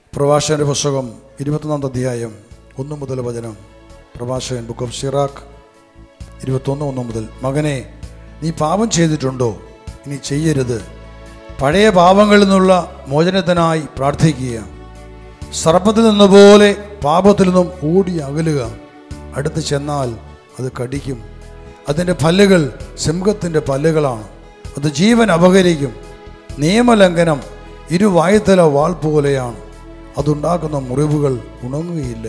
പ്രഭാഷകന്റെ പുസ്തകം ഇരുപത്തൊന്നാം അധ്യായം ഒന്ന് മുതൽ വചനം പ്രഭാഷകൻ ബുക്ക് ഓഫ് സിറാഖ് ഇരുപത്തൊന്ന് ഒന്ന് മുതൽ മകനെ നീ പാപം ചെയ്തിട്ടുണ്ടോ ഇനി ചെയ്യരുത് പഴയ പാപങ്ങളിൽ നിന്നുള്ള മോചനത്തിനായി പ്രാർത്ഥിക്കുക സർപ്പത്തിൽ നിന്നപോലെ പാപത്തിൽ നിന്നും ഓടി അകലുക അടുത്ത് ചെന്നാൽ അത് കടിക്കും അതിൻ്റെ പല്ലുകൾ സിംഹത്തിൻ്റെ പല്ലുകളാണ് അത് ജീവൻ അപഹരിക്കും നിയമലംഘനം ഇരുവായുത്തല വാൾ പോലെയാണ് അതുണ്ടാക്കുന്ന മുറിവുകൾ ഉണങ്ങുകയില്ല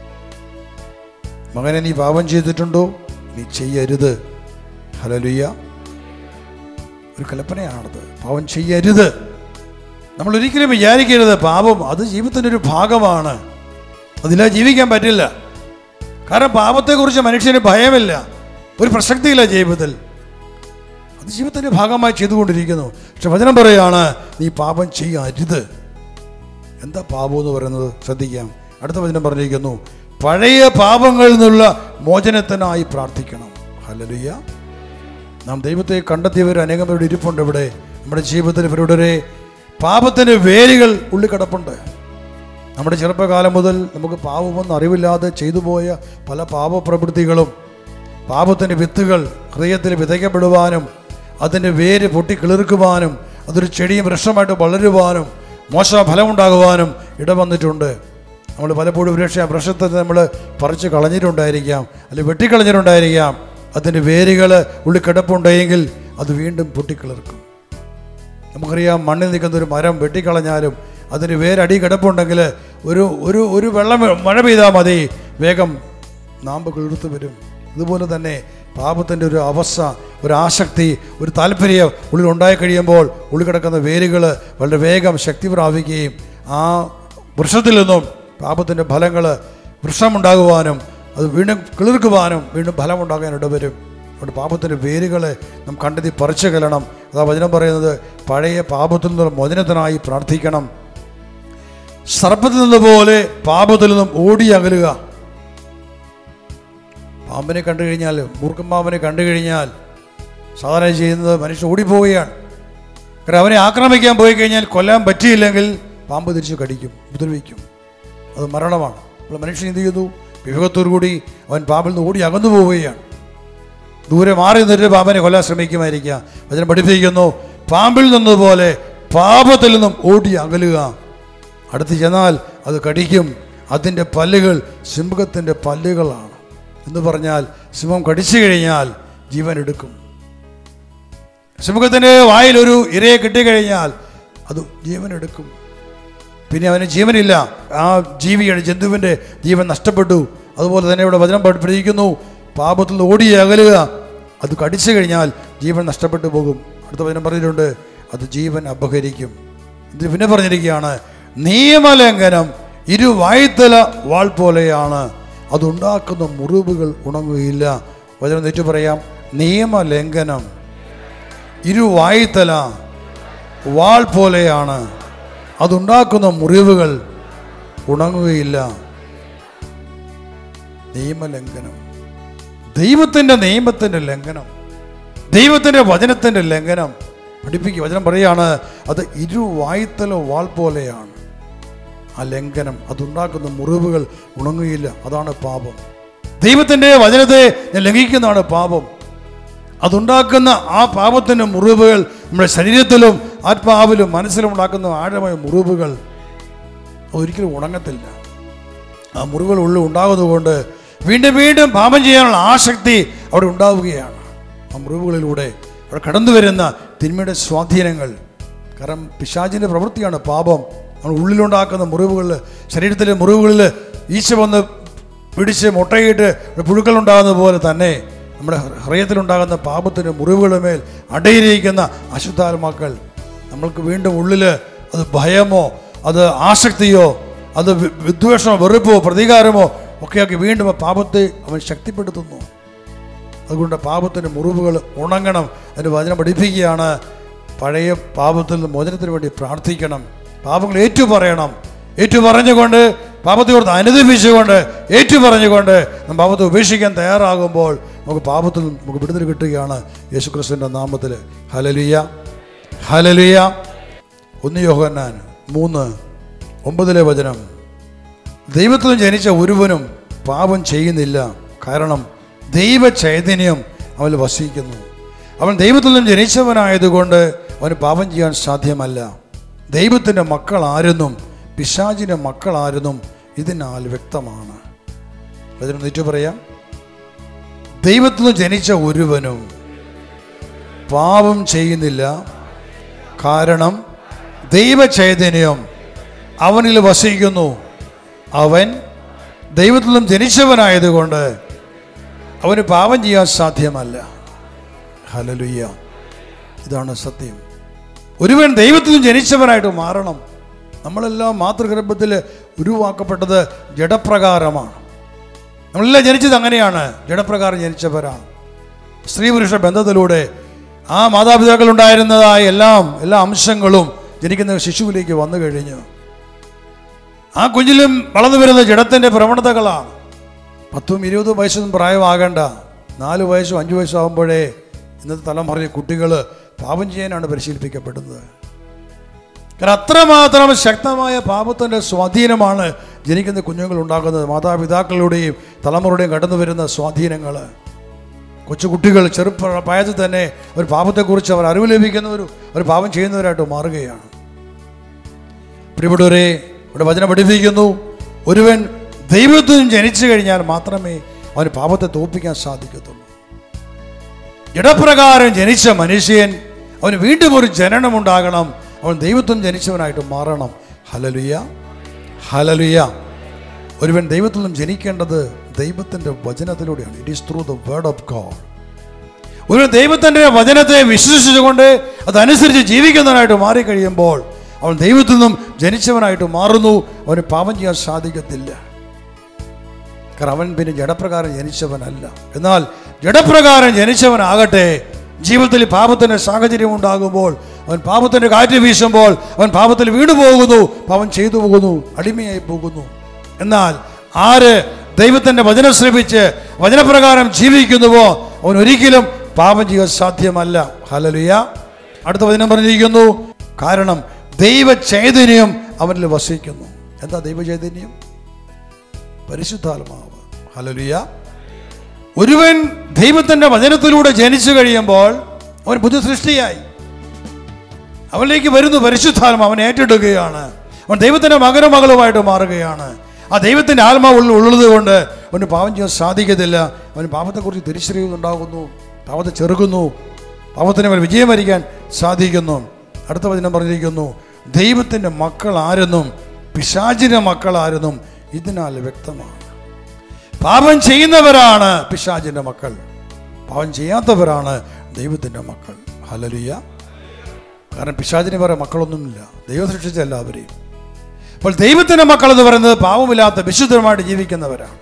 മകനെ നീ പാപം ചെയ്തിട്ടുണ്ടോ നീ ചെയ്യരുത് ഹലലുയ്യ ഒരു കൽപ്പനയാണത് പാപം ചെയ്യരുത് നമ്മൾ ഒരിക്കലും വിചാരിക്കരുത് പാപം അത് ജീവിതത്തിൻ്റെ ഒരു ഭാഗമാണ് അതില്ലാതെ ജീവിക്കാൻ പറ്റില്ല കാരണം പാപത്തെക്കുറിച്ച് മനുഷ്യന് ഭയമില്ല ഒരു പ്രസക്തിയില്ല ജീവിതത്തിൽ അത് ജീവിതത്തിൻ്റെ ഭാഗമായി ചെയ്തുകൊണ്ടിരിക്കുന്നു പക്ഷെ വചനം പറയാണ് നീ പാപം ചെയ്യരുത് എന്താ പാപം എന്ന് പറയുന്നത് ശ്രദ്ധിക്കാം അടുത്ത വചനം പറഞ്ഞിരിക്കുന്നു പഴയ പാപങ്ങളിൽ നിന്നുള്ള മോചനത്തിനായി പ്രാർത്ഥിക്കണം ഹലലുയ്യ നാം ദൈവത്തെ കണ്ടെത്തിയവർ അനേകം പേരുടെ ഇരിപ്പുണ്ട് ഇവിടെ നമ്മുടെ ജീവിതത്തിൽ ഇവരുടെ പാപത്തിൻ്റെ വേരുകൾ ഉള്ളിൽ കിടപ്പുണ്ട് നമ്മുടെ ചെറുപ്പകാലം മുതൽ നമുക്ക് പാപമൊന്നും അറിവില്ലാതെ ചെയ്തു പോയ പല പാപപ്രവൃത്തികളും പാപത്തിൻ്റെ വിത്തുകൾ ഹൃദയത്തിൽ വിതയ്ക്കപ്പെടുവാനും അതിൻ്റെ വേര് പൊട്ടിക്കിളിർക്കുവാനും അതൊരു ചെടിയും വൃക്ഷമായിട്ട് വളരുവാനും മോശ ഫലമുണ്ടാകുവാനും ഇടവന്നിട്ടുണ്ട് നമ്മൾ പലപ്പോഴും വൃക്ഷ വൃക്ഷത്തെ നമ്മൾ പറിച്ച് കളഞ്ഞിട്ടുണ്ടായിരിക്കാം അല്ലെങ്കിൽ വെട്ടിക്കളഞ്ഞിട്ടുണ്ടായിരിക്കാം അതിൻ്റെ വേരുകൾ ഉള്ളിൽ കിടപ്പുണ്ടെങ്കിൽ അത് വീണ്ടും പൊട്ടിക്കിളിർക്കും നമുക്കറിയാം മണ്ണിൽ നിൽക്കുന്ന ഒരു മരം വെട്ടിക്കളഞ്ഞാലും അതിന് വേരടി കിടപ്പുണ്ടെങ്കിൽ ഒരു ഒരു ഒരു വെള്ളം മഴ പെയ്താൽ മതി വേഗം നാമ്പ് കിളിർത്ത് വരും ഇതുപോലെ തന്നെ പാപത്തിൻ്റെ ഒരു അവസ്ഥ ഒരു ആസക്തി ഒരു താല്പര്യം ഉള്ളിൽ ഉണ്ടായി കഴിയുമ്പോൾ ഉള്ളിൽ കിടക്കുന്ന വേരുകൾ വളരെ വേഗം ശക്തി പ്രാപിക്കുകയും ആ വൃക്ഷത്തിൽ നിന്നും പാപത്തിൻ്റെ ഫലങ്ങൾ വൃക്ഷമുണ്ടാകുവാനും അത് വീണ്ടും കിളിർക്കുവാനും വീണ്ടും ഫലമുണ്ടാകാൻ ഇടവരും അതുകൊണ്ട് പാപത്തിൻ്റെ വേരുകളെ നാം കണ്ടെത്തി പറിച്ചു കലണം അതാ വചനം പറയുന്നത് പഴയ പാപത്തിൽ നിന്നുള്ള മോചനത്തിനായി പ്രാർത്ഥിക്കണം സർപ്പത്തിൽ നിന്ന് പോലെ പാപത്തിൽ നിന്നും ഓടി അകലുക പാമ്പിനെ കണ്ടു കഴിഞ്ഞാൽ മൂർഖൻ പാമ്പിനെ കണ്ടു കഴിഞ്ഞാൽ സാധാരണ ചെയ്യുന്നത് മനുഷ്യൻ ഓടിപ്പോവുകയാണ് കാരണം അവനെ ആക്രമിക്കാൻ പോയി കഴിഞ്ഞാൽ കൊല്ലാൻ പറ്റിയില്ലെങ്കിൽ പാമ്പ് തിരിച്ച് കടിക്കും ഉപദ്രവിക്കും അത് മരണമാണ് അപ്പോൾ മനുഷ്യൻ എന്ത് ചെയ്യുന്നു വിവേകത്തോടു കൂടി അവൻ പാമ്പിൽ നിന്ന് ഓടി അകന്നു പോവുകയാണ് ദൂരെ മാറി നിന്നിട്ട് പാമ്പിനെ കൊല്ലാൻ ശ്രമിക്കുമായിരിക്കാം വചനം പഠിപ്പിക്കുന്നു പാമ്പിൽ നിന്നതുപോലെ പാപത്തിൽ നിന്നും ഓടി അകലുക അടുത്ത് ചെന്നാൽ അത് കടിക്കും അതിൻ്റെ പല്ലുകൾ സിംഹത്തിൻ്റെ പല്ലുകളാണ് എന്ന് പറഞ്ഞാൽ സിംഹം കടിച്ചു കഴിഞ്ഞാൽ ജീവൻ എടുക്കും സിംഹത്തിൻ്റെ വായിൽ ഒരു ഇരയെ കിട്ടിക്കഴിഞ്ഞാൽ അത് ജീവൻ എടുക്കും പിന്നെ അവന് ജീവനില്ല ആ ജീവിയുടെ ജന്തുവിൻ്റെ ജീവൻ നഷ്ടപ്പെട്ടു അതുപോലെ തന്നെ ഇവിടെ വചനം പഠിപ്പിക്കുന്നു പാപത്തിൽ നിന്ന് ഓടി അകലുക അത് കടിച്ചു കഴിഞ്ഞാൽ ജീവൻ നഷ്ടപ്പെട്ടു പോകും അടുത്ത വചനം പറഞ്ഞിട്ടുണ്ട് അത് ജീവൻ അപഹരിക്കും ഇത് പിന്നെ പറഞ്ഞിരിക്കുകയാണ് നിയമലംഘനം ഇരുവായ്ത്തല വാൾ പോലെയാണ് അതുണ്ടാക്കുന്ന മുറിവുകൾ ഉണങ്ങുകയില്ല വചനം തെറ്റു പറയാം നിയമലംഘനം ഇരുവായ്ത്തല വാൾ പോലെയാണ് അതുണ്ടാക്കുന്ന മുറിവുകൾ ഉണങ്ങുകയില്ല നിയമലംഘനം ദൈവത്തിൻ്റെ നിയമത്തിൻ്റെ ലംഘനം ദൈവത്തിൻ്റെ വചനത്തിൻ്റെ ലംഘനം പഠിപ്പിക്കുക വചനം പറയാണ് അത് ഇരുവായ്ത്തല വാൾ പോലെയാണ് ആ ലംഘനം അതുണ്ടാക്കുന്ന മുറിവുകൾ ഉണങ്ങുകയില്ല അതാണ് പാപം ദൈവത്തിൻ്റെ വചനത്തെ ഞാൻ ലംഘിക്കുന്നതാണ് പാപം അതുണ്ടാക്കുന്ന ആ പാപത്തിൻ്റെ മുറിവുകൾ നമ്മുടെ ശരീരത്തിലും ആത്മാവിലും മനസ്സിലും ഉണ്ടാക്കുന്ന ആഴമായ മുറിവുകൾ ഒരിക്കലും ഉണങ്ങത്തില്ല ആ മുറിവുകൾ ഉള്ളിൽ ഉണ്ടാകുന്നതുകൊണ്ട് വീണ്ടും വീണ്ടും പാപം ചെയ്യാനുള്ള ആസക്തി അവിടെ ഉണ്ടാവുകയാണ് ആ മുറിവുകളിലൂടെ അവിടെ കടന്നു വരുന്ന തിന്മയുടെ സ്വാധീനങ്ങൾ കാരണം പിശാചിൻ്റെ പ്രവൃത്തിയാണ് പാപം നമ്മൾ ഉള്ളിലുണ്ടാക്കുന്ന മുറിവുകളിൽ ശരീരത്തിലെ മുറിവുകളിൽ ഈശ വന്ന് പിടിച്ച് മുട്ടയിട്ട് പുഴുക്കൾ ഉണ്ടാകുന്നത് പോലെ തന്നെ നമ്മുടെ ഹൃദയത്തിലുണ്ടാകുന്ന പാപത്തിൻ്റെ മുറിവുകളുടെ മേൽ അടയിരിക്കുന്ന അശുദ്ധാത്മാക്കൾ നമ്മൾക്ക് വീണ്ടും ഉള്ളിൽ അത് ഭയമോ അത് ആസക്തിയോ അത് വി- വിദ്വേഷമോ വെറുപ്പോ പ്രതികാരമോ ഒക്കെയാക്കി വീണ്ടും ആ പാപത്തെ അവൻ ശക്തിപ്പെടുത്തുന്നു അതുകൊണ്ട് പാപത്തിൻ്റെ മുറിവുകൾ ഉണങ്ങണം അതിന് വചനം പഠിപ്പിക്കുകയാണ് പഴയ പാപത്തിൽ നിന്ന് മോചനത്തിന് വേണ്ടി പ്രാർത്ഥിക്കണം പാപങ്ങൾ ഏറ്റു പറയണം ഏറ്റു പറഞ്ഞുകൊണ്ട് പാപത്തെ ഓർത്ത് അനുദപിച്ചുകൊണ്ട് ഏറ്റു പറഞ്ഞുകൊണ്ട് നാം പാപത്തെ ഉപേക്ഷിക്കാൻ തയ്യാറാകുമ്പോൾ നമുക്ക് പാപത്തിൽ നിന്ന് നമുക്ക് വിടുതൽ കിട്ടുകയാണ് യേശുക്രിസ്തുവിൻ്റെ നാമത്തിൽ ഹലലിയ ഹലലിയ ഒന്ന് യോഹന്നാൻ മൂന്ന് ഒമ്പതിലെ വചനം ദൈവത്തിൽ നിന്ന് ജനിച്ച ഒരുവനും പാപം ചെയ്യുന്നില്ല കാരണം ദൈവ ചൈതന്യം അവന് വസിക്കുന്നു അവൻ ദൈവത്തിൽ നിന്നും ജനിച്ചവനായതുകൊണ്ട് അവന് പാപം ചെയ്യാൻ സാധ്യമല്ല ദൈവത്തിൻ്റെ മക്കൾ ആരെന്നും പിശാചിൻ്റെ മക്കൾ ആരെന്നും ഇതിനാൽ വ്യക്തമാണ് വചനം നീറ്റു പറയാം ദൈവത്തിൽ നിന്ന് ജനിച്ച ഒരുവനും പാപം ചെയ്യുന്നില്ല കാരണം ദൈവചൈതന്യം അവനിൽ വസിക്കുന്നു അവൻ ദൈവത്തിൽ നിന്നും ജനിച്ചവനായതുകൊണ്ട് അവന് പാപം ചെയ്യാൻ സാധ്യമല്ല ഹലലുയ്യ ഇതാണ് സത്യം ഒരുവൻ ദൈവത്തിൽ നിന്നും ജനിച്ചവനായിട്ട് മാറണം നമ്മളെല്ലാം മാതൃഗർഭത്തിൽ ഉരുവാക്കപ്പെട്ടത് ജഡപ്രകാരമാണ് നമ്മളെല്ലാം ജനിച്ചത് അങ്ങനെയാണ് ജഡപ്രകാരം ജനിച്ചവരാണ് സ്ത്രീ പുരുഷ ബന്ധത്തിലൂടെ ആ മാതാപിതാക്കൾ ഉണ്ടായിരുന്നതായ എല്ലാം എല്ലാ അംശങ്ങളും ജനിക്കുന്ന ശിശുവിലേക്ക് വന്നു കഴിഞ്ഞു ആ കുഞ്ഞിലും വളർന്നു വരുന്ന ജഡത്തിൻ്റെ പ്രവണതകളാണ് പത്തും ഇരുപതും വയസ്സൊന്നും പ്രായമാകേണ്ട നാല് വയസ്സും അഞ്ച് വയസ്സും ആകുമ്പോഴേ ഇന്നത്തെ തലമുറയിൽ കുട്ടികൾ പാപം ചെയ്യാനാണ് പരിശീലിപ്പിക്കപ്പെടുന്നത് കാരണം അത്രമാത്രം ശക്തമായ പാപത്തിൻ്റെ സ്വാധീനമാണ് ജനിക്കുന്ന കുഞ്ഞുങ്ങൾ ഉണ്ടാകുന്നത് മാതാപിതാക്കളുടെയും തലമുറയുടെയും കടന്നു വരുന്ന സ്വാധീനങ്ങൾ കൊച്ചുകുട്ടികൾ ചെറുപ്പ പ്രായത്തിൽ തന്നെ ഒരു പാപത്തെക്കുറിച്ച് അവർ അറിവ് ലഭിക്കുന്നവരും ഒരു പാപം ചെയ്യുന്നവരായിട്ട് മാറുകയാണ് പ്രിയപ്പെട്ടവരെ ഇവിടെ വചനം പഠിപ്പിക്കുന്നു ഒരുവൻ ദൈവത്തിൽ നിന്ന് ജനിച്ചു കഴിഞ്ഞാൽ മാത്രമേ അവന് പാപത്തെ തോൽപ്പിക്കാൻ സാധിക്കത്തുള്ളൂ ഇടപ്രകാരം ജനിച്ച മനുഷ്യൻ അവന് വീണ്ടും ഒരു ജനനമുണ്ടാകണം അവൻ ദൈവത്വം ജനിച്ചവനായിട്ട് മാറണം ഹലലുയ ഹലലുയ ഒരുവൻ ദൈവത്തിൽ നിന്നും ജനിക്കേണ്ടത് ദൈവത്തിൻ്റെ വചനത്തിലൂടെയാണ് it is through the word of God ഒരു ദൈവത്തിൻ്റെ വചനത്തെ വിശ്വസിച്ചുകൊണ്ട് അതനുസരിച്ച് ജീവിക്കുന്നവനായിട്ട് മാറിക്കഴിയുമ്പോൾ അവൻ ദൈവത്തിൽ നിന്നും ജനിച്ചവനായിട്ട് മാറുന്നു അവന് പാപം ചെയ്യാൻ സാധിക്കത്തില്ല കാരണം അവൻ പിന്നെ ജഡപ്രകാരം ജനിച്ചവനല്ല എന്നാൽ ജഡപ്രകാരം ജനിച്ചവനാകട്ടെ ജീവിതത്തിൽ പാപത്തിൻ്റെ സാഹചര്യം ഉണ്ടാകുമ്പോൾ അവൻ പാപത്തിൻ്റെ കാറ്റ് വീശുമ്പോൾ അവൻ പാപത്തിൽ വീണു പോകുന്നു പാപം ചെയ്തു പോകുന്നു അടിമയായി പോകുന്നു എന്നാൽ ആര് ദൈവത്തിൻ്റെ വചനം ശ്രമിച്ച് വചനപ്രകാരം ജീവിക്കുന്നുവോ അവൻ ഒരിക്കലും പാപം ചെയ്യാൻ സാധ്യമല്ല ഹലലുയ അടുത്ത വചനം പറഞ്ഞിരിക്കുന്നു കാരണം ദൈവ ചൈതന്യം അവനിൽ വസിക്കുന്നു എന്താ ദൈവ ചൈതന്യം പരിശുദ്ധാത്മാവ് ഹലലുയ ഒരുവൻ ദൈവത്തിൻ്റെ വചനത്തിലൂടെ ജനിച്ചു കഴിയുമ്പോൾ അവൻ പുതിയ സൃഷ്ടിയായി അവനിലേക്ക് വരുന്നു പരിശുദ്ധാത്മ അവൻ ഏറ്റെടുക്കുകയാണ് അവൻ ദൈവത്തിൻ്റെ മകനും മകളുമായിട്ട് മാറുകയാണ് ആ ദൈവത്തിൻ്റെ ആത്മാവ് ഉള്ളിൽ ഉള്ളത് കൊണ്ട് അവന് പാപം ചെയ്യാൻ സാധിക്കത്തില്ല അവന് പാപത്തെക്കുറിച്ച് തിരിച്ചറിയുന്നുണ്ടാകുന്നു പാപത്തെ ചെറുക്കുന്നു പാപത്തിന് അവൻ വിജയം വരിക്കാൻ സാധിക്കുന്നു അടുത്ത വചനം പറഞ്ഞിരിക്കുന്നു ദൈവത്തിൻ്റെ മക്കൾ ആരെന്നും പിശാചിൻ്റെ മക്കൾ ആരെന്നും ഇതിനാൽ വ്യക്തമാണ് പാപം ചെയ്യുന്നവരാണ് പിശാചിൻ്റെ മക്കൾ പാപം ചെയ്യാത്തവരാണ് ദൈവത്തിൻ്റെ മക്കൾ ഹലലുയ കാരണം പിശാചിന് വേറെ മക്കളൊന്നുമില്ല ദൈവം സൃഷ്ടിച്ച എല്ലാവരെയും അപ്പോൾ ദൈവത്തിൻ്റെ മക്കൾ എന്ന് പറയുന്നത് പാവമില്ലാത്ത വിശുദ്ധമായിട്ട് ജീവിക്കുന്നവരാണ്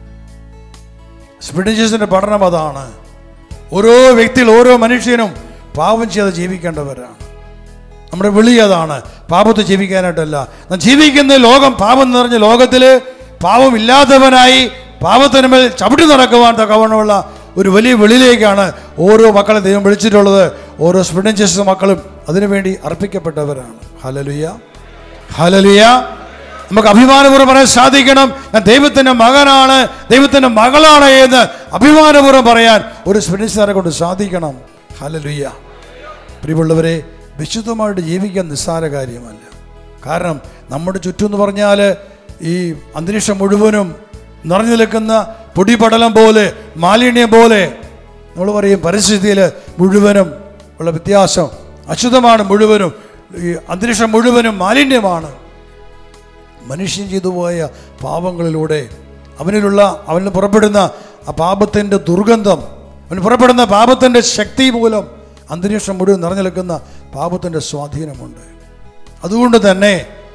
സ്പിഡിജസിൻ്റെ പഠനം അതാണ് ഓരോ വ്യക്തിയിൽ ഓരോ മനുഷ്യനും പാപം ചെയ്ത് ജീവിക്കേണ്ടവരാണ് നമ്മുടെ വിളി അതാണ് പാപത്തെ ജീവിക്കാനായിട്ടല്ല നാം ജീവിക്കുന്ന ലോകം പാപം നിറഞ്ഞ ലോകത്തിൽ പാപമില്ലാത്തവനായി പാപത്തിന് മേൽ ചവിട്ടി നടക്കുവാൻ തക്കവണ്ണമുള്ള ഒരു വലിയ വെളിയിലേക്കാണ് ഓരോ മക്കളെ ദൈവം വിളിച്ചിട്ടുള്ളത് ഓരോ സ്പിഡൻജസ് മക്കളും അതിനുവേണ്ടി അർപ്പിക്കപ്പെട്ടവരാണ് ഹലലുയ ഹലലുയ നമുക്ക് അഭിമാനപൂർവ്വം പറയാൻ സാധിക്കണം ഞാൻ ദൈവത്തിൻ്റെ മകനാണ് ദൈവത്തിൻ്റെ മകളാണ് എന്ന് അഭിമാനപൂർവ്വം പറയാൻ ഒരു സ്പിഡൻസുകാരെ കൊണ്ട് സാധിക്കണം ഹലലുയ്യ പ്രിയമുള്ളവരെ വിശുദ്ധമായിട്ട് ജീവിക്കാൻ നിസ്സാര കാര്യമല്ല കാരണം നമ്മുടെ ചുറ്റും എന്ന് പറഞ്ഞാൽ ഈ അന്തരീക്ഷം മുഴുവനും നിറഞ്ഞു നിൽക്കുന്ന പൊടിപടലം പോലെ മാലിന്യം പോലെ നമ്മൾ പറയും പരിസ്ഥിതിയിൽ മുഴുവനും ഉള്ള വ്യത്യാസം അശുദ്ധമാണ് മുഴുവനും ഈ അന്തരീക്ഷം മുഴുവനും മാലിന്യമാണ് മനുഷ്യൻ ചെയ്തു പോയ പാപങ്ങളിലൂടെ അവനിലുള്ള അവനിൽ പുറപ്പെടുന്ന ആ പാപത്തിൻ്റെ ദുർഗന്ധം അവന് പുറപ്പെടുന്ന പാപത്തിൻ്റെ ശക്തി മൂലം അന്തരീക്ഷം മുഴുവൻ നിറഞ്ഞു നിൽക്കുന്ന പാപത്തിൻ്റെ സ്വാധീനമുണ്ട് അതുകൊണ്ട് തന്നെ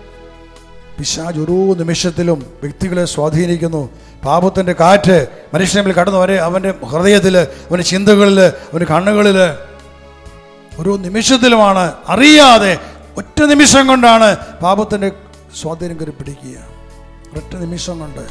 പിശാജ് ഓരോ നിമിഷത്തിലും വ്യക്തികളെ സ്വാധീനിക്കുന്നു പാപത്തിൻ്റെ കാറ്റ് മനുഷ്യനിൽ കടന്നു വരെ അവൻ്റെ ഹൃദയത്തിൽ അവൻ്റെ ചിന്തകളിൽ അവൻ്റെ കണ്ണുകളിൽ ഓരോ നിമിഷത്തിലുമാണ് അറിയാതെ ഒറ്റ നിമിഷം കൊണ്ടാണ് പാപത്തിൻ്റെ സ്വാധീനം കയറി പിടിക്കുക ഒറ്റ നിമിഷം കൊണ്ട്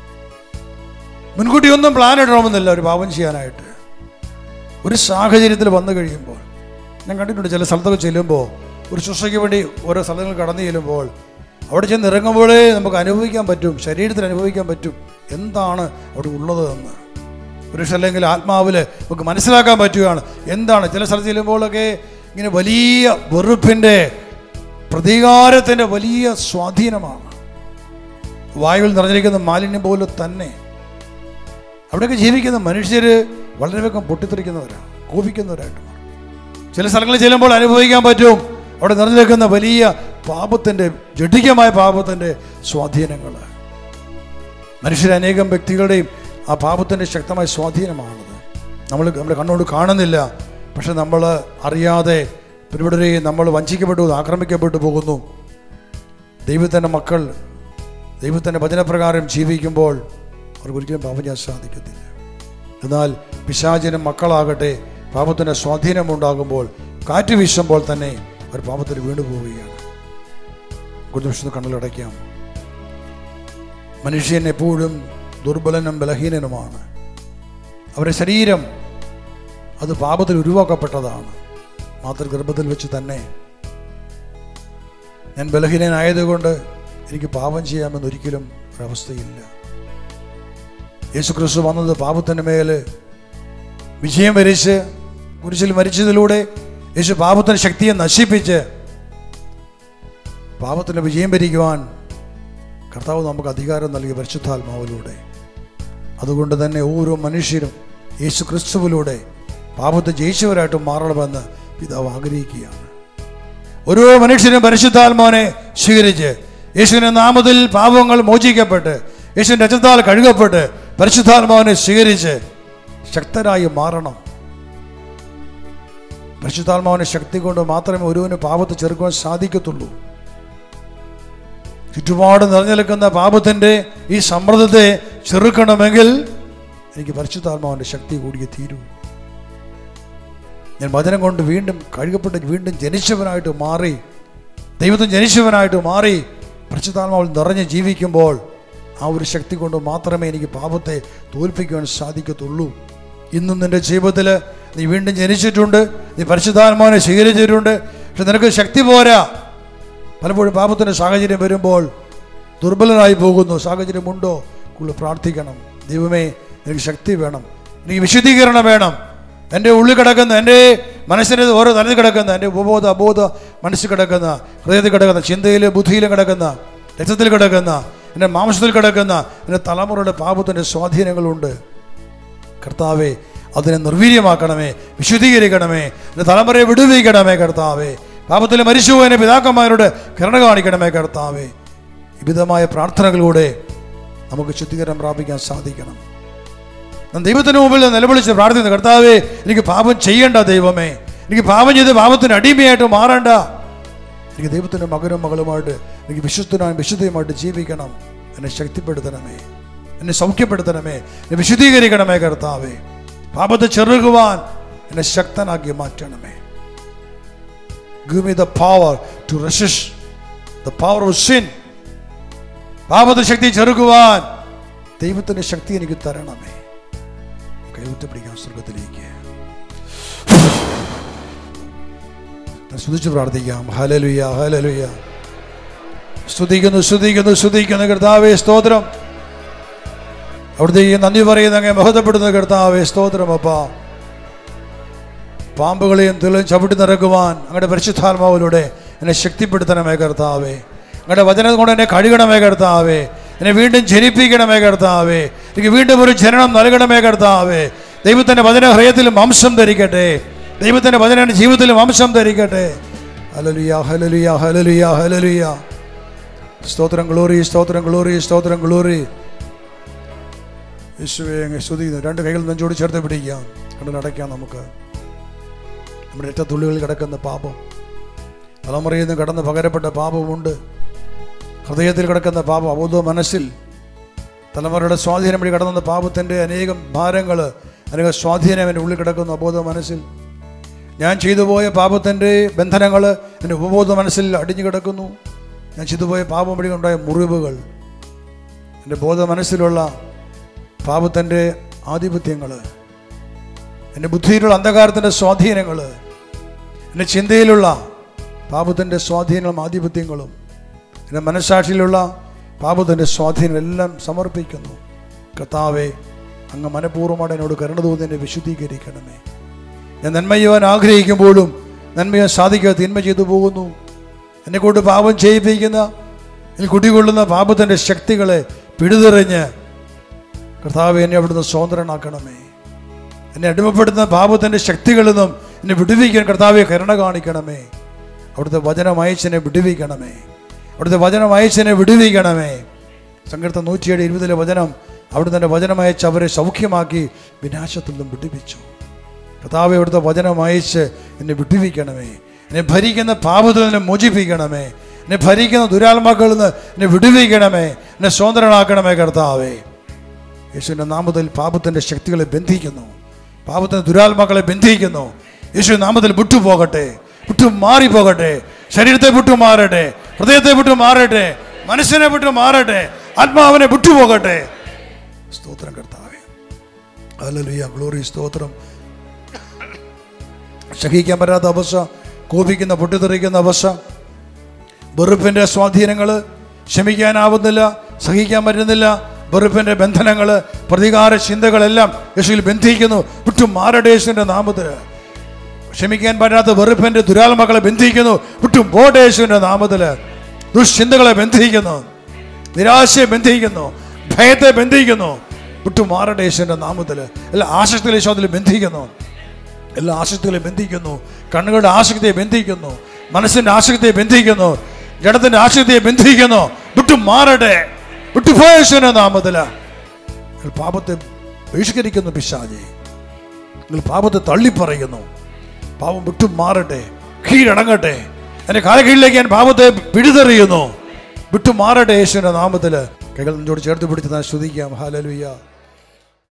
മുൻകൂട്ടി ഒന്നും പ്ലാൻ ഇടണമെന്നില്ല ഒരു പാപം ചെയ്യാനായിട്ട് ഒരു സാഹചര്യത്തിൽ വന്നു കഴിയുമ്പോൾ ഞാൻ കണ്ടിട്ടുണ്ട് ചില സ്ഥലത്തൊക്കെ ചെല്ലുമ്പോൾ ഒരു ശുശ്രൂഷയ്ക്ക് വേണ്ടി ഓരോ സ്ഥലങ്ങൾ കടന്നു ചെല്ലുമ്പോൾ അവിടെ ചെന്ന് ഇറങ്ങുമ്പോഴേ നമുക്ക് അനുഭവിക്കാൻ പറ്റും ശരീരത്തിൽ അനുഭവിക്കാൻ പറ്റും എന്താണ് അവിടെ ഉള്ളത് എന്ന് പുരുഷൻ അല്ലെങ്കിൽ ആത്മാവിൽ നമുക്ക് മനസ്സിലാക്കാൻ പറ്റുകയാണ് എന്താണ് ചില സ്ഥലത്ത് ചെല്ലുമ്പോഴൊക്കെ ഇങ്ങനെ വലിയ വെറുപ്പിൻ്റെ പ്രതികാരത്തിൻ്റെ വലിയ സ്വാധീനമാണ് വായുവിൽ നിറഞ്ഞിരിക്കുന്ന മാലിന്യം പോലെ തന്നെ അവിടെയൊക്കെ ജീവിക്കുന്ന മനുഷ്യർ വളരെ വേഗം പൊട്ടിത്തെറിക്കുന്നവരാണ് കോപിക്കുന്നവരായിട്ട് മാറും ചില സ്ഥലങ്ങളിൽ ചെല്ലുമ്പോൾ അനുഭവിക്കാൻ പറ്റും അവിടെ നിറഞ്ഞു നിൽക്കുന്ന വലിയ പാപത്തിൻ്റെ ജഡികമായ പാപത്തിൻ്റെ സ്വാധീനങ്ങൾ മനുഷ്യർ അനേകം വ്യക്തികളുടെയും ആ പാപത്തിൻ്റെ ശക്തമായ സ്വാധീനമാണത് നമ്മൾ നമ്മുടെ കണ്ണുകൊണ്ട് കാണുന്നില്ല പക്ഷെ നമ്മൾ അറിയാതെ പിന്നീട് നമ്മൾ വഞ്ചിക്കപ്പെട്ടു ആക്രമിക്കപ്പെട്ടു പോകുന്നു ദൈവത്തിൻ്റെ മക്കൾ ദൈവത്തിൻ്റെ വചനപ്രകാരം ജീവിക്കുമ്പോൾ അവർക്ക് ഒരിക്കലും പാപം ചെയ്യാൻ സാധിക്കത്തില്ല എന്നാൽ പിശാചിനും മക്കളാകട്ടെ പാപത്തിൻ്റെ സ്വാധീനമുണ്ടാകുമ്പോൾ കാറ്റ് വീശുമ്പോൾ തന്നെ അവർ പാപത്തിൽ വീണു പോവുകയാണ് കുറച്ച് നിമിഷം കണ്ണിലടയ്ക്കാം മനുഷ്യൻ എപ്പോഴും ദുർബലനും ബലഹീനനുമാണ് അവരുടെ ശരീരം അത് പാപത്തിൽ ഉരുവാക്കപ്പെട്ടതാണ് മാതൃഗർഭത്തിൽ വെച്ച് തന്നെ ഞാൻ ബലഹീനനായതുകൊണ്ട് എനിക്ക് പാപം ചെയ്യാമെന്ന് ഒരിക്കലും ഒരവസ്ഥയില്ല യേശു ക്രിസ്തു വന്നത് പാപത്തിൻ്റെ മേൽ വിജയം വരിച്ച് കുരിശിൽ മരിച്ചതിലൂടെ യേശു പാപത്തിൻ്റെ ശക്തിയെ നശിപ്പിച്ച് പാപത്തിന് വിജയം ഭരിക്കുവാൻ കർത്താവ് നമുക്ക് അധികാരം നൽകിയ പരിശുദ്ധാത്മാവിലൂടെ അതുകൊണ്ട് തന്നെ ഓരോ മനുഷ്യരും യേശു ക്രിസ്തുവിലൂടെ പാപത്തെ ജയിച്ചവരായിട്ട് മാറണമെന്ന് പിതാവ് ആഗ്രഹിക്കുകയാണ് ഓരോ മനുഷ്യനും പരിശുദ്ധാത്മാവിനെ സ്വീകരിച്ച് യേശുവിൻ്റെ നാമത്തിൽ പാപങ്ങൾ മോചിക്കപ്പെട്ട് യേശുവിൻ്റെ രക്തത്താൽ കഴുകപ്പെട്ട് പരിശുദ്ധാത്മാവിനെ സ്വീകരിച്ച് ശക്തരായി മാറണം പരിശുദ്ധാത്മാവിൻ്റെ ശക്തി കൊണ്ട് മാത്രമേ ഒരുവന് പാപത്തെ ചെറുക്കുവാൻ സാധിക്കത്തുള്ളൂ ചുറ്റുപാട് നിറഞ്ഞു നിൽക്കുന്ന പാപത്തിൻ്റെ ഈ സമ്മർദ്ദത്തെ ചെറുക്കണമെങ്കിൽ എനിക്ക് പരിശുദ്ധാത്മാവിൻ്റെ ശക്തി കൂടിയേ തീരൂ ഞാൻ വചനം കൊണ്ട് വീണ്ടും കഴുകപ്പെട്ട് വീണ്ടും ജനിച്ചവനായിട്ട് മാറി ദൈവത്തിന് ജനിച്ചവനായിട്ട് മാറി പരിശുദ്ധാത്മാവിൽ നിറഞ്ഞ് ജീവിക്കുമ്പോൾ ആ ഒരു ശക്തി കൊണ്ട് മാത്രമേ എനിക്ക് പാപത്തെ തോൽപ്പിക്കുവാൻ സാധിക്കത്തുള്ളൂ ഇന്നും നിന്റെ ജീവിതത്തിൽ നീ വീണ്ടും ജനിച്ചിട്ടുണ്ട് നീ പരിശുദ്ധാത്മാവിനെ സ്വീകരിച്ചിട്ടുണ്ട് പക്ഷെ നിനക്ക് ശക്തി പോരാ പലപ്പോഴും പാപത്തിൻ്റെ സാഹചര്യം വരുമ്പോൾ ദുർബലനായി പോകുന്നു സാഹചര്യമുണ്ടോ കൂടുതൽ പ്രാർത്ഥിക്കണം ദൈവമേ എനിക്ക് ശക്തി വേണം എനിക്ക് വിശുദ്ധീകരണം വേണം എൻ്റെ ഉള്ളിൽ കിടക്കുന്ന എൻ്റെ മനസ്സിൻ്റെ ഓരോ തലത്തിൽ കിടക്കുന്ന എൻ്റെ ഉപബോധ അബോധ മനസ്സിൽ കിടക്കുന്ന ഹൃദയത്തിൽ കിടക്കുന്ന ചിന്തയിലും ബുദ്ധിയിലും കിടക്കുന്ന രക്തത്തിൽ കിടക്കുന്ന എൻ്റെ മാംസത്തിൽ കിടക്കുന്ന എൻ്റെ തലമുറയുടെ പാപത്തിൻ്റെ സ്വാധീനങ്ങളുണ്ട് കർത്താവെ അതിനെ നിർവീര്യമാക്കണമേ വിശുദ്ധീകരിക്കണമേ എൻ്റെ തലമുറയെ വിടുവിക്കണമേ കർത്താവെ പാപത്തിൽ മരിച്ചുപോയതിൻ്റെ പിതാക്കന്മാരോട് കരുണ കാണിക്കണമേ കർത്താവെ വിവിധമായ പ്രാർത്ഥനകളിലൂടെ നമുക്ക് ശുദ്ധീകരണം പ്രാപിക്കാൻ സാധിക്കണം ഞാൻ ദൈവത്തിന് മുമ്പിൽ നിലവിളിച്ച് പ്രാർത്ഥിക്കുന്നു കർത്താവെ എനിക്ക് പാപം ചെയ്യണ്ട ദൈവമേ എനിക്ക് പാപം ചെയ്ത് പാപത്തിന് അടിമയായിട്ട് മാറണ്ട എനിക്ക് ദൈവത്തിൻ്റെ മകനും മകളുമായിട്ട് എനിക്ക് വിശുദ്ധനായും വിശുദ്ധയുമായിട്ട് ജീവിക്കണം എന്നെ ശക്തിപ്പെടുത്തണമേ എന്നെ സൗഖ്യപ്പെടുത്തണമേ എന്നെ വിശുദ്ധീകരിക്കണമേ കർത്താവേ പാപത്തെ ചെറുകുവാൻ എന്നെ ശക്തനാക്കി മാറ്റണമേ Give me the power to resist the power of sin. പാപത്തെ ശക്തി ചെറുക്കുവാൻ ദൈവത്തിന്റെ ശക്തി എനിക്ക് തരണമേ കൈവിട്ട് പിടിക്കാം സ്വർഗത്തിലേക്ക് സ്തുതിച്ച് പ്രാർത്ഥിക്കാം ഹലലുയ ഹലലുയ സ്തുതിക്കുന്നു സ്തുതിക്കുന്നു സ്തുതിക്കുന്നു കർത്താവേ സ്തോത്രം അവിടുത്തെ ഈ നന്ദി പറയുന്ന അങ്ങനെ മഹത്വപ്പെടുന്ന കർത്താവേ സ്തോത്രം അപ്പാ പാമ്പുകളെയും തുളയും ചവിട്ടി നിറക്കുവാൻ അങ്ങയുടെ പരിശുദ്ധാത്മാവിലൂടെ എന്നെ ശക്തിപ്പെടുത്തണമേ കർത്താവേ അങ്ങയുടെ വചനം കൊണ്ട് എന്നെ കഴുകണമേ കർത്താവേ എന്നെ വീണ്ടും ജനിപ്പിക്കണമേ കർത്താവേ എനിക്ക് വീണ്ടും ഒരു ജനനം നൽകണമേ കർത്താവേ ദൈവത്തിൻ്റെ വചന ഹൃദയത്തിലും അംശം ധരിക്കട്ടെ ദൈവത്തിൻ്റെ വചന എൻ്റെ ജീവിതത്തിലും അംശം ധരിക്കട്ടെ ഹലലുയ ഹലലുയ ഹലലുയ ഹലലുയ സ്തോത്രം ഗ്ലോറി സ്തോത്രം ഗ്ലോറി സ്തോത്രം ഗ്ലോറി യേശുവെ അങ്ങ് സ്തുതിക്കുന്നു രണ്ട് കൈകൾ നെഞ്ചോട് ചേർത്ത് പിടിക്കാം കണ്ടടയ്ക്കാം നമുക്ക് നമ്മുടെ രക്തത്തുള്ളികളിൽ കിടക്കുന്ന പാപം തലമുറയിൽ നിന്ന് കടന്ന് പകരപ്പെട്ട പാപമുണ്ട് ഹൃദയത്തിൽ കിടക്കുന്ന പാപം അബോധ മനസ്സിൽ തലമുറയുടെ സ്വാധീനം വഴി കടന്ന പാപത്തിൻ്റെ അനേകം ഭാരങ്ങൾ അനേകം സ്വാധീനം എൻ്റെ ഉള്ളിൽ കിടക്കുന്ന അബോധ മനസ്സിൽ ഞാൻ ചെയ്തു പോയ പാപത്തിൻ്റെ ബന്ധനങ്ങൾ എൻ്റെ ഉപബോധ മനസ്സിൽ അടിഞ്ഞു കിടക്കുന്നു ഞാൻ ചെയ്തു പോയ പാപം വഴി ഉണ്ടായ മുറിവുകൾ എൻ്റെ ബോധ മനസ്സിലുള്ള പാപത്തിൻ്റെ ആധിപത്യങ്ങൾ എൻ്റെ ബുദ്ധിയിലുള്ള അന്ധകാരത്തിൻ്റെ സ്വാധീനങ്ങൾ എൻ്റെ ചിന്തയിലുള്ള പാപത്തിൻ്റെ സ്വാധീനങ്ങളും ആധിപത്യങ്ങളും എൻ്റെ മനസ്സാക്ഷിയിലുള്ള പാപത്തിൻ്റെ സ്വാധീനം എല്ലാം സമർപ്പിക്കുന്നു കർത്താവെ അങ്ങ് മനഃപൂർവ്വമാണ് എന്നോട് കരുണ തോന്നി എന്നെ വിശുദ്ധീകരിക്കണമേ ഞാൻ നന്മ ചെയ്യുവാൻ ആഗ്രഹിക്കുമ്പോഴും നന്മ ചെയ്യാൻ സാധിക്കാതെ തിന്മ ചെയ്തു പോകുന്നു എന്നെ കൊണ്ട് പാപം ചെയ്യിപ്പിക്കുന്ന ഇതിൽ കുടികൊള്ളുന്ന പാപത്തിൻ്റെ ശക്തികളെ പിടിതെറിഞ്ഞ് കർത്താവ് എന്നെ അവിടുന്ന് സ്വതന്ത്രനാക്കണമേ എന്നെ അടിമപ്പെടുത്തുന്ന പാപത്തിൻ്റെ ശക്തികളിൽ നിന്നും എന്നെ വിടുവിക്കാൻ കർത്താവെ കരുണ കാണിക്കണമേ അവിടുത്തെ വചനം അയച്ചെന്നെ വിടുവിക്കണമേ അവിടുത്തെ വചനം അയച്ചെന്നെ വിടുവിക്കണമേ സങ്കീർത്തം നൂറ്റിയേഴ് ഇരുപതിലെ വചനം അവിടുന്ന് എൻ്റെ വചനം അയച്ച് അവരെ സൗഖ്യമാക്കി വിനാശത്തിൽ നിന്നും വിടുവിച്ചു കർത്താവെ അവിടുത്തെ വചനം അയച്ച് എന്നെ വിടുവിക്കണമേ എന്നെ ഭരിക്കുന്ന പാപത്തിൽ നിന്ന് മോചിപ്പിക്കണമേ എന്നെ ഭരിക്കുന്ന ദുരാത്മാക്കളിൽ നിന്ന് എന്നെ വിടുവിക്കണമേ എന്നെ സ്വതന്ത്രനാക്കണമേ കർത്താവേ യേശുവിൻ്റെ നാമത്തിൽ പാപത്തിൻ്റെ ശക്തികളെ ബന്ധിക്കുന്നു പാപത്തിൻ്റെ ദുരാത്മാക്കളെ ബന്ധിക്കുന്നു യേശു നാമത്തിൽ വിട്ടുപോകട്ടെ വിട്ടു മാറിപ്പോകട്ടെ ശരീരത്തെ വിട്ടു മാറട്ടെ ഹൃദയത്തെ വിട്ടു മാറട്ടെ മനസ്സിനെ വിട്ടു മാറട്ടെ ആത്മാവിനെ വിട്ടുപോകട്ടെ സ്തോത്രം കർത്താവേ ഹല്ലേലൂയ ഗ്ലോറി സ്തോത്രം സഹിക്കാൻ പറ്റാത്ത അവസ്ഥ കോപിക്കുന്ന പൊട്ടിത്തെറിക്കുന്ന അവസ്ഥ വെറുപ്പിൻ്റെ സ്വാധീനങ്ങൾ ക്ഷമിക്കാനാവുന്നില്ല സഹിക്കാൻ പറ്റുന്നില്ല വെറുപ്പിൻ്റെ ബന്ധനങ്ങൾ പ്രതികാര ചിന്തകളെല്ലാം യേശുവിൽ ബന്ധിക്കുന്നു വിട്ടു മാറട്ടെ യേശുവിൻ്റെ നാമത്തിൽ ക്ഷമിക്കാൻ പറ്റാത്ത വെറുപ്പിൻ്റെ ദുരാത്മക്കളെ ബന്ധിക്കുന്നു വിട്ടും പോട്ടെ യേശുവിൻ്റെ നാമത്തിൽ ദുഷ്ചിന്തകളെ ബന്ധിക്കുന്നു നിരാശയെ ബന്ധിക്കുന്നു ഭയത്തെ ബന്ധിക്കുന്നു വിട്ടു മാറട്ടെ യേശുവിൻ്റെ നാമത്തിൽ എല്ലാ ആശക്തികളെ യേശു അതിൽ ബന്ധിക്കുന്നു എല്ലാ ആശക്തികളെ ബന്ധിക്കുന്നു കണ്ണുകളുടെ ആശക്തിയെ ബന്ധിക്കുന്നു മനസ്സിന്റെ ആശക്തിയെ ബന്ധിക്കുന്നു ജഡത്തിന്റെ ആശക്തിയെ ബന്ധിക്കുന്നു വിട്ടു മാറട്ടെ വിട്ടുപോയേശുവിന്റെ നാമത്തില നിങ്ങൾ പാപത്തെ ബഹിഷ്കരിക്കുന്നു പിശാജെ നിങ്ങൾ പാപത്തെ തള്ളിപ്പറയുന്നു പാപം വിട്ടു മാറട്ടെ കീഴടങ്ങട്ടെ എൻ്റെ കാലകീഴിലേക്ക് ഞാൻ പാപത്തെ പിടിതെറിയുന്നു വിട്ടു മാറട്ടെ യേശുവിന്റെ നാമത്തില് കൈകൾ നെഞ്ചോട് ചേർത്ത് പിടിച്ച് ഞാൻ സ്തുതിക്കാം ഹാലലുയ്യ